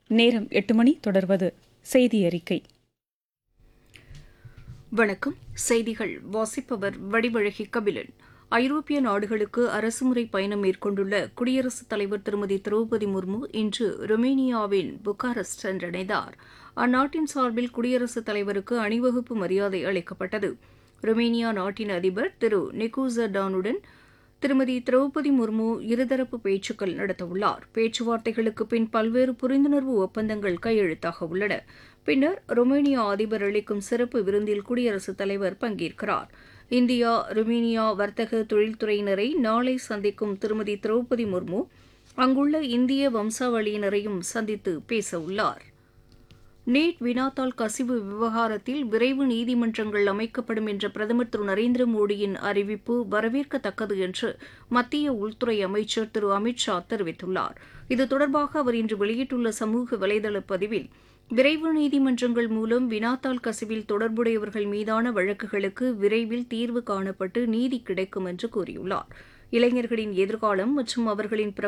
நேரம் எட்டு மணி தொடர்வது செய்தி அறிக்கை வணக்கம் செய்திகள் வாசிப்பவர் வடிவழகி கபிலன் ஐரோப்பிய நாடுகளுக்கு அரசுமுறை பயணம் மேற்கொண்டுள்ள குடியரசுத் தலைவர் திருமதி திரௌபதி முர்மு இன்று ருமேனியாவின் புக்காரெஸ்ட் சென்றடைந்தார் அந்நாட்டின் சார்பில் குடியரசுத் தலைவருக்கு அணிவகுப்பு மரியாதை அளிக்கப்பட்டது ருமேனியா நாட்டின் அதிபர் திரு நிகூசடானுடன் திருமதி திரௌபதி முர்மு இருதரப்பு பேச்சுக்கள் நடத்தவுள்ளார் பேச்சுவார்த்தைகளுக்கு பின் பல்வேறு புரிந்துணர்வு ஒப்பந்தங்கள் கையெழுத்தாக உள்ளன பின்னர் ருமேனியா அதிபர் அளிக்கும் சிறப்பு விருந்தில் குடியரசுத் தலைவர் பங்கேற்கிறார் இந்தியா ருமேனியா வர்த்தக தொழில்துறையினரை நாளை சந்திக்கும் திருமதி திரௌபதி முர்மு அங்குள்ள இந்திய வம்சாவளியினரையும் சந்தித்து பேசவுள்ளார் நீட் வினாத்தாள் கசிவு விவகாரத்தில் விரைவு நீதிமன்றங்கள் அமைக்கப்படும் என்ற பிரதமர் திரு நரேந்திர மோடியின் அறிவிப்பு வரவேற்கத்தக்கது என்று மத்திய உள்துறை அமைச்சர் திரு அமித் ஷா தெரிவித்துள்ளார் இது தொடர்பாக அவர் இன்று வெளியிட்டுள்ள சமூக வலைதள பதிவில் விரைவு நீதிமன்றங்கள் மூலம் வினாத்தாள் கசிவில் தொடர்புடையவர்கள் மீதான வழக்குகளுக்கு விரைவில் தீர்வு காணப்பட்டு நீதி கிடைக்கும் என்று கூறியுள்ளார் இளைஞர்களின் எதிர்காலம் மற்றும் அவர்களின்